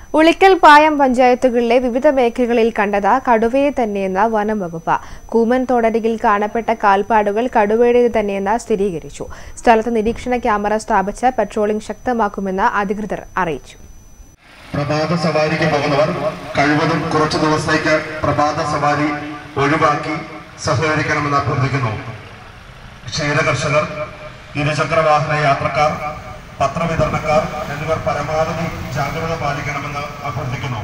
ഉളിക്കൽ പായം പഞ്ചായത്തുകളിലെ വിവിധ മേഖലകളിൽ കണ്ടത് കടുവയെ തന്നെയെന്ന് വനം വകുപ്പ് കൂമൻ തോടരികിൽ കാണപ്പെട്ട കാൽപ്പാടുകൾ കടുവയുടേത് തന്നെയെന്ന് സ്ഥിരീകരിച്ചു സ്ഥലത്ത് നിരീക്ഷണ ക്യാമറ സ്ഥാപിച്ച് പട്രോളിംഗ് ശക്തമാക്കുമെന്ന് അധികൃതർ അറിയിച്ചു പ്രഭാത സവാരിക്ക് പോകുന്നവർ കഴിവതും കുറച്ചു ദിവസത്തേക്ക് പ്രഭാത സവാരി ഒഴിവാക്കി സഹകരിക്കണമെന്ന് അഭ്യർത്ഥിക്കുന്നു ക്ഷീരകർഷകർ ഇരുചക്ര വാഹന യാത്രക്കാർ പത്രവിതരണക്കാർ എന്നിവർ പരമാവധി ജാഗ്രത പാലിക്കണമെന്ന് അഭ്യർത്ഥിക്കുന്നു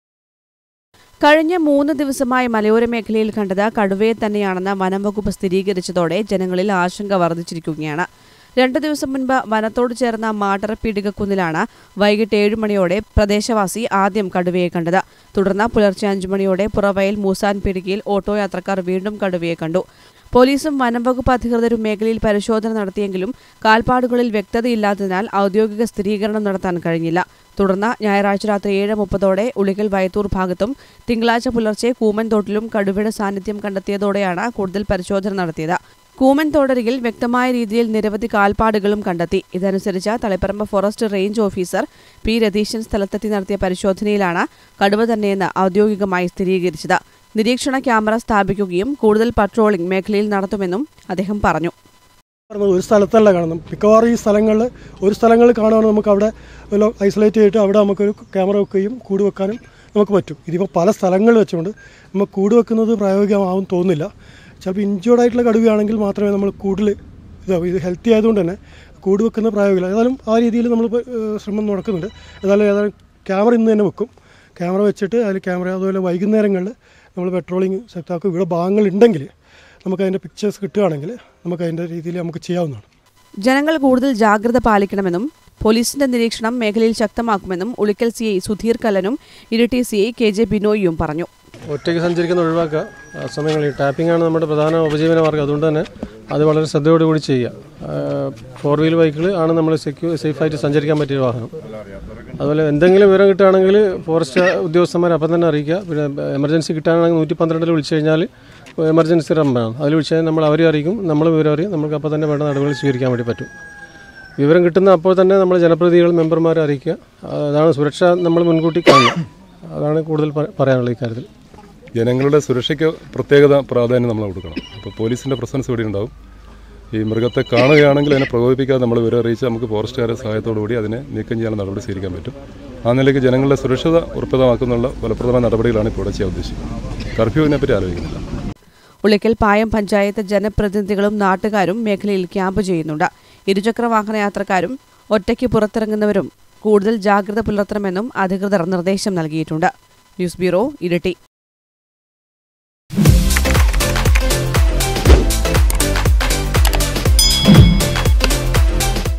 കഴിഞ്ഞ മൂന്ന് ദിവസമായി മലയോര മേഖലയിൽ കണ്ടത് കടുവയെ തന്നെയാണെന്ന് വനംവകുപ്പ് സ്ഥിരീകരിച്ചതോടെ ജനങ്ങളിൽ ആശങ്ക വർദ്ധിച്ചിരിക്കുകയാണ് രണ്ടു ദിവസം മുൻപ് വനത്തോട് ചേർന്ന മാട്ടറപ്പീടികക്കുന്നിലാണ് വൈകിട്ട് ഏഴ് മണിയോടെ പ്രദേശവാസി ആദ്യം കടുവയെ കണ്ടത് തുടർന്ന് പുലർച്ചെ അഞ്ചു മണിയോടെ പുറവയൽ മൂസാൻ പീടികയിൽ ഓട്ടോ യാത്രക്കാർ വീണ്ടും കടുവയെ കണ്ടു പോലീസും വനംവകുപ്പ് അധികൃതരും മേഖലയിൽ പരിശോധന നടത്തിയെങ്കിലും കാൽപ്പാടുകളിൽ വ്യക്തതയില്ലാത്തതിനാൽ ഔദ്യോഗിക സ്ഥിരീകരണം നടത്താൻ കഴിഞ്ഞില്ല തുടർന്ന് ഞായറാഴ്ച രാത്രി ഏഴ് മുപ്പതോടെ ഉളിക്കൽ വയത്തൂർ ഭാഗത്തും തിങ്കളാഴ്ച പുലർച്ചെ കൂമൻതോട്ടിലും കടുവയുടെ സാന്നിധ്യം കണ്ടെത്തിയതോടെയാണ് കൂടുതൽ പരിശോധന നടത്തിയത് കൂമൻ തോടരികിൽ വ്യക്തമായ രീതിയിൽ നിരവധി കാൽപ്പാടുകളും കണ്ടെത്തി ഇതനുസരിച്ച് Taliparamba forest range officer P Ratheeshan സ്ഥലത്തെത്തി നടത്തിയ പരിശോധനയിലാണ് കടുവ തന്നെയെന്ന് ഔദ്യോഗികമായി സ്ഥിരീകരിച്ചത് നിരീക്ഷണ ക്യാമറ സ്ഥാപിക്കുകയും കൂടുതൽ പട്രോളിംഗ് മേഖലയിൽ നടത്തുമെന്നും അദ്ദേഹം പറഞ്ഞു പറഞ്ഞത് ഒരു സ്ഥലത്തല്ല കാണുന്നത് മിക്കവാറും ഈ സ്ഥലങ്ങളിൽ ഒരു സ്ഥലങ്ങളിൽ കാണുവാണെങ്കിൽ നമുക്ക് അവിടെ ഐസൊലേറ്റ് ചെയ്തിട്ട് അവിടെ നമുക്കൊരു ക്യാമറ വെക്കുകയും കൂട് വെക്കാനും നമുക്ക് പറ്റും ഇതിപ്പോൾ പല സ്ഥലങ്ങളിൽ വെച്ചുകൊണ്ട് നമുക്ക് കൂട് വെക്കുന്നത് പ്രായോഗികമാവും തോന്നുന്നില്ല ചിലപ്പോൾ ഇഞ്ചേർഡ് ആയിട്ടുള്ള കടുവയാണെങ്കിൽ മാത്രമേ നമ്മൾ കൂടുതൽ ഇതാവും ഇത് ഹെൽത്തി ആയതുകൊണ്ട് തന്നെ കൂട് വെക്കുന്നത് പ്രായോഗികമല്ല ഏതായാലും ആ രീതിയിൽ നമ്മൾ ശ്രമം നടക്കുന്നുണ്ട് ഏതായാലും ഏതായാലും ക്യാമറ ഇന്ന് തന്നെ വെക്കും ക്യാമറ വെച്ചിട്ട് അതിൽ ക്യാമറ അതുപോലെ വൈകുന്നേരങ്ങളിൽ നമ്മൾ പെട്രോളിങ് സെറ്റാക്കും ഇവിടെ ഭാഗങ്ങളുണ്ടെങ്കിൽ നമുക്ക് അതിൻ്റെ പിക്ചേഴ്സ് കിട്ടുകയാണെങ്കിൽ നമുക്ക് അതിൻ്റെ രീതിയിൽ നമുക്ക് ചെയ്യാവുന്നതാണ് ജനങ്ങൾ കൂടുതൽ ജാഗ്രത പാലിക്കണമെന്നും പോലീസിന്റെ നിരീക്ഷണം മേഖലയിൽ ശക്തമാക്കുമെന്നും ഉളിക്കൽ സി ഐ സുധീർ കല്ലനും Iritty C I K J ബിനോയിയും പറഞ്ഞു ഒറ്റയ്ക്ക് സഞ്ചരിക്കുന്ന ഒഴിവാക്കുക ആ സമയങ്ങളിൽ ടാപ്പിംഗ് ആണ് നമ്മുടെ പ്രധാന ഉപജീവന മാർഗ്ഗം അതുകൊണ്ട് തന്നെ അത് വളരെ ശ്രദ്ധയോടുകൂടി ചെയ്യുക ഫോർ വീൽ ബൈക്കിൽ ആണ് നമ്മൾ സെക്യൂ സേഫായിട്ട് സഞ്ചരിക്കാൻ പറ്റിയ വാഹനം അതുപോലെ എന്തെങ്കിലും വിവരം കിട്ടുകയാണെങ്കിൽ ഫോറസ്റ്റ് ഉദ്യോഗസ്ഥന്മാർ അപ്പം തന്നെ അറിയിക്കുക പിന്നെ എമർജൻസി കിട്ടാനാണെങ്കിൽ നൂറ്റി പന്ത്രണ്ടിൽ വിളിച്ചു കഴിഞ്ഞാൽ എമർജൻസി നമ്പറാണ് അതിൽ വിളിച്ചു കഴിഞ്ഞാൽ നമ്മൾ അവരെ അറിയിക്കും നമ്മൾ വിവരം അറിയും നമുക്ക് അപ്പോൾ തന്നെ വേണ്ട നടപടികൾ സ്വീകരിക്കാൻ വേണ്ടി പറ്റും വിവരം കിട്ടുന്ന അപ്പോൾ തന്നെ നമ്മൾ ജനപ്രതിനിധികൾ മെമ്പർമാരെ അറിയിക്കുക അതാണ് സുരക്ഷ നമ്മൾ മുൻകൂട്ടി കാണുക അതാണ് കൂടുതൽ പ- പറയാനുള്ളത് ഇക്കാര്യത്തിൽ ജനങ്ങളുടെ സുരക്ഷയ്ക്ക് പ്രത്യേകത പ്രാധാന്യം നമ്മൾ കൊടുക്കണം അപ്പോൾ പോലീസിൻ്റെ പ്രസൻസ് ഇവിടെ ഉണ്ടാവും ഈ മൃഗത്തെ കാണുകയാണെങ്കിൽ അതിനെ പ്രകോപിപ്പിക്കാതെ നമ്മൾ വിവരം അറിയിച്ച് നമുക്ക് ഫോറസ്റ്റുകാരുടെ സഹായത്തോടു കൂടി അതിനെ നീക്കം ചെയ്യാൻ നടപടി സ്വീകരിക്കാൻ പറ്റും ആ നിലയ്ക്ക് ജനങ്ങളുടെ സുരക്ഷിത ഉറപ്പിതമാക്കുന്നുള്ള ഫലപ്രദമായ നടപടികളാണ് ഇപ്പോൾ ഇവിടെ ചെയ്യാൻ ഉദ്ദേശിക്കുന്നത് കർഫ്യൂവിനെ പറ്റി ആലോചിക്കുന്നില്ല ഉളിക്കൽ പായം പഞ്ചായത്ത് ജനപ്രതിനിധികളും നാട്ടുകാരും മേഖലയിൽ ക്യാമ്പ് ചെയ്യുന്നുണ്ട് ഇരുചക്ര വാഹന യാത്രക്കാരും ഒറ്റയ്ക്ക് പുറത്തിറങ്ങുന്നവരും കൂടുതൽ ജാഗ്രത പുലർത്തണമെന്നും അധികൃതർ നിർദ്ദേശം നൽകിയിട്ടുണ്ട് ന്യൂസ് ബ്യൂറോ ഇരട്ടി